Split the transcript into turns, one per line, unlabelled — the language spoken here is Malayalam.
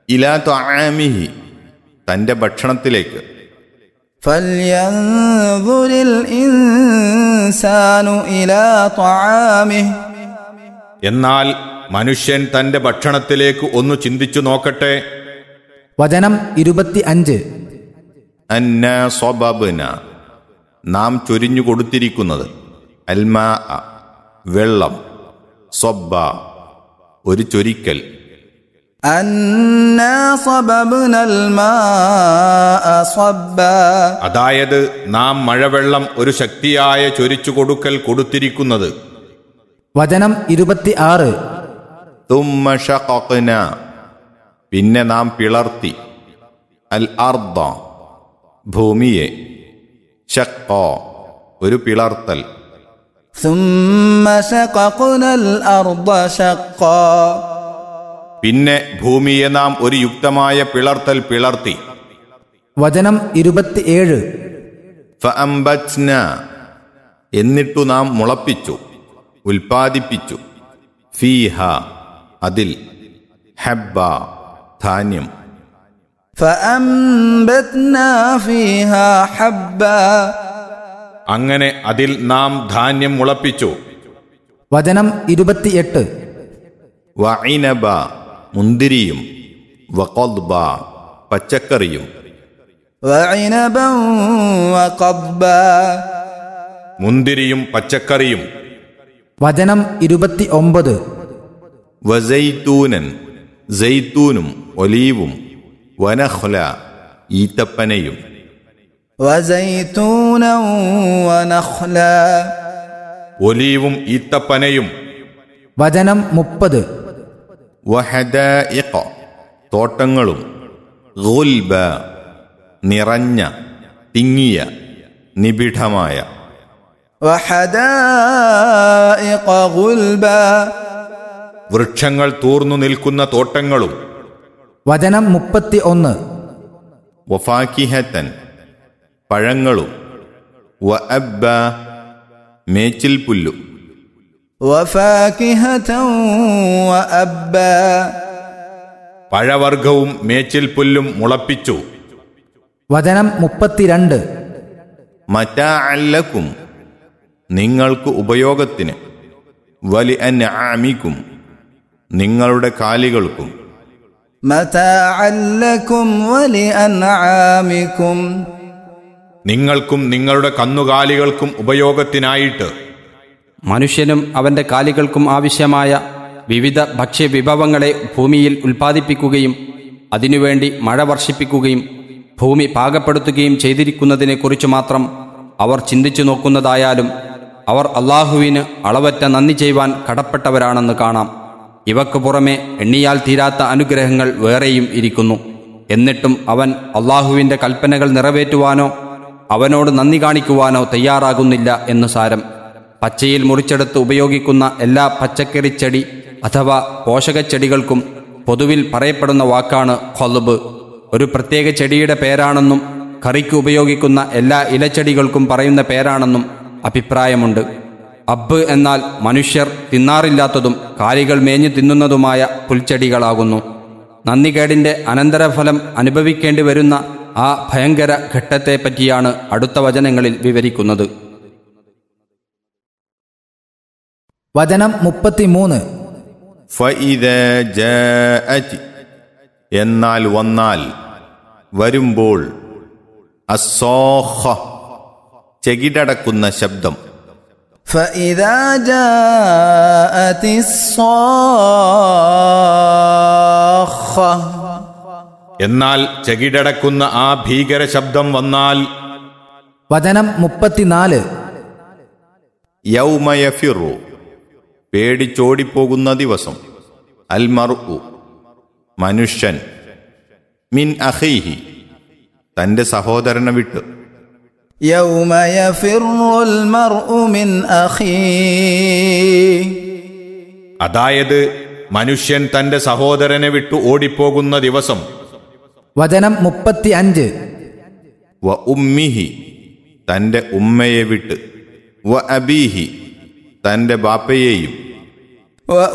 ഇലാ ത്വാമിഹി തൻ്റെ ഭക്ഷണത്തിലേക്ക്
فلينظر الإنسان إلى طعامه
എന്നാൽ മനുഷ്യൻ തൻ്റെ ഭക്ഷണത്തിലേക്ക് ഒന്ന് ചിന്തിച്ചു നോക്കട്ടെ
വചനം ഇരുപത്തി അഞ്ച്
അന്ന സ്വബബന നാം ചൊരിഞ്ഞു കൊടുത്തിരിക്കുന്നത് അൽമാ വെള്ളം സ്വബ്ബ ഒരു ചൊരിക്കൽ
أنا صببنا الماء صبا
അതായത് നാം മഴവെള്ളം ഒരു ശക്തിയായ ചൊരിച്ചു കൊടുക്കൽ കൊടുത്തിരിക്കുന്നത്
വചനം ഇരുപത്തി ആറ്
തുമ്മ ഷഖഖ്ന. പിന്നെ നാം പിളർത്തി അൽ അർദ ഭൂമിയെ ഷഖ ഒരു പിളർത്തൽ
ثم شققنا الأرض شقا
പിന്നെ ഭൂമിയെ നാം ഒരു യുക്തമായ പിളർത്തൽ പിളർത്തി
വചനം ഇരുപത്തി ഏഴ്
ഫഅംബത്ന എന്നിട്ടു നാം മുളപ്പിച്ചു ഉൽപ്പാദിപ്പിച്ചു ഫീഹ അതിൽ ഹബ്ബ ധാന്യം
فأنبتنا فيها حبا
അങ്ങനെ അതിൽ നാം ധാന്യം മുളപ്പിച്ചു
വചനം ഇരുപത്തിയെട്ട്
വഇനബ മുന്തിരിയും വഖദ്ബ പച്ചക്കറിയും
وعنبا وقضبا
മുന്തിരിയും പച്ചക്കറിയും
വചനം ഇരുപത്തി ഒമ്പത്
വസൈത്തൂനൻ സൈത്തൂനും ഒലീവും വനഹ്ല ഈത്തപ്പനയും
وزيتونا ونخلا
ഒലീവും ഈത്തപ്പനയും
വചനം മുപ്പത്
വഹദായിഖ തോട്ടങ്ങളും ഗുൽബ നിറഞ്ഞ തിങ്ങിയ നിബിഡമായ
وحدائق غلبا
വൃക്ഷങ്ങൾ തൂർന്നു നിൽക്കുന്ന തോട്ടങ്ങളും
വചനം മുപ്പത്തി ഒന്ന്
വഫാക്കിഹത്തൻ പഴങ്ങളും വ അബ്ബ മേച്ചിൽ പുല്ലും
وفاكهة وأبا
പഴവർഗവും മേച്ചിൽ പുല്ലും മുളപ്പിച്ചു
വചനം മുപ്പത്തിരണ്ട്
മറ്റാ അല്ലക്കും നിങ്ങൾക്ക് ഉപയോഗത്തിന് വലി അൻആമിക്കും നിങ്ങളുടെ കാലികൾക്കും
متاعا لكم ولأنعامكم
നിങ്ങൾക്കും നിങ്ങളുടെ കന്നുകാലികൾക്കും ഉപയോഗത്തിനായിട്ട്
മനുഷ്യനും അവന്റെ കാലികൾക്കും ആവശ്യമായ വിവിധ ഭക്ഷ്യവിഭവങ്ങളെ ഭൂമിയിൽ ഉൽപ്പാദിപ്പിക്കുകയും അതിനുവേണ്ടി മഴ വർഷിപ്പിക്കുകയും ഭൂമി പാകപ്പെടുത്തുകയും ചെയ്തിരിക്കുന്നതിനെക്കുറിച്ച് മാത്രം അവർ ചിന്തിച്ചു നോക്കുന്നതായാലും അവർ അള്ളാഹുവിന് അളവറ്റ നന്ദി ചെയ്യുവാൻ കടപ്പെട്ടവരാണെന്ന് കാണാം ഇവക്ക് പുറമെ എണ്ണിയാൽ തീരാത്ത അനുഗ്രഹങ്ങൾ വേറെയും ഇരിക്കുന്നു എന്നിട്ടും അവൻ അള്ളാഹുവിൻ്റെ കൽപ്പനകൾ നിറവേറ്റുവാനോ അവനോട് നന്ദി കാണിക്കുവാനോ തയ്യാറാകുന്നില്ല എന്ന് സാരം പച്ചയിൽ മുറിച്ചെടുത്ത് ഉപയോഗിക്കുന്ന എല്ലാ പച്ചക്കറിച്ചെടി അഥവാ പോഷകച്ചെടികൾക്കും പൊതുവിൽ പറയപ്പെടുന്ന വാക്കാണ് ഖൊലബ് ഒരു പ്രത്യേക ചെടിയുടെ പേരാണെന്നും കറിക്ക് ഉപയോഗിക്കുന്ന എല്ലാ ഇലച്ചെടികൾക്കും പറയുന്ന പേരാണെന്നും അഭിപ്രായമുണ്ട് അബ്ബ് എന്നാൽ മനുഷ്യർ തിന്നാറില്ലാത്തതും കാലികൾ മേഞ്ഞു തിന്നുന്നതുമായ പുൽച്ചെടികളാകുന്നു നന്ദികേടിന്റെ അനന്തരഫലം അനുഭവിക്കേണ്ടി വരുന്ന ആ ഭയങ്കര ഘട്ടത്തെപ്പറ്റിയാണ് അടുത്ത വചനങ്ങളിൽ വിവരിക്കുന്നത്
വചനം മുപ്പത്തിമൂന്ന്
ഫഇദ ജാഅത് എന്നാൽ വന്നാൽ വരുമ്പോൾ അസ്സോഹ ചെകിടടക്കുന്ന ശബ്ദം
فإذا جاءت الصاخة
എന്നാൽ ചെകിടടക്കുന്ന ആ ഭീകര ശബ്ദം വന്നാൽ
വചനം മുപ്പത്തിനാല്
യൗമയഫിറു പേടിച്ചോടിപ്പോകുന്ന ദിവസം അൽമർഉ മനുഷ്യൻ മിൻ അഹൈഹി തന്റെ സഹോദരനെ വിട്ട്
يوم يفر المرء من أخيه
അതായത് മനുഷ്യൻ തന്റെ സഹോദരനെ വിട്ടു ഓടിപ്പോകുന്ന ദിവസം
വചനം മുപ്പത്തി അഞ്ച്
വ ഉമ്മിഹി തന്റെ ഉമ്മയെ വിട്ട് വ അബീഹി തന്റെ ബാപ്പയെയും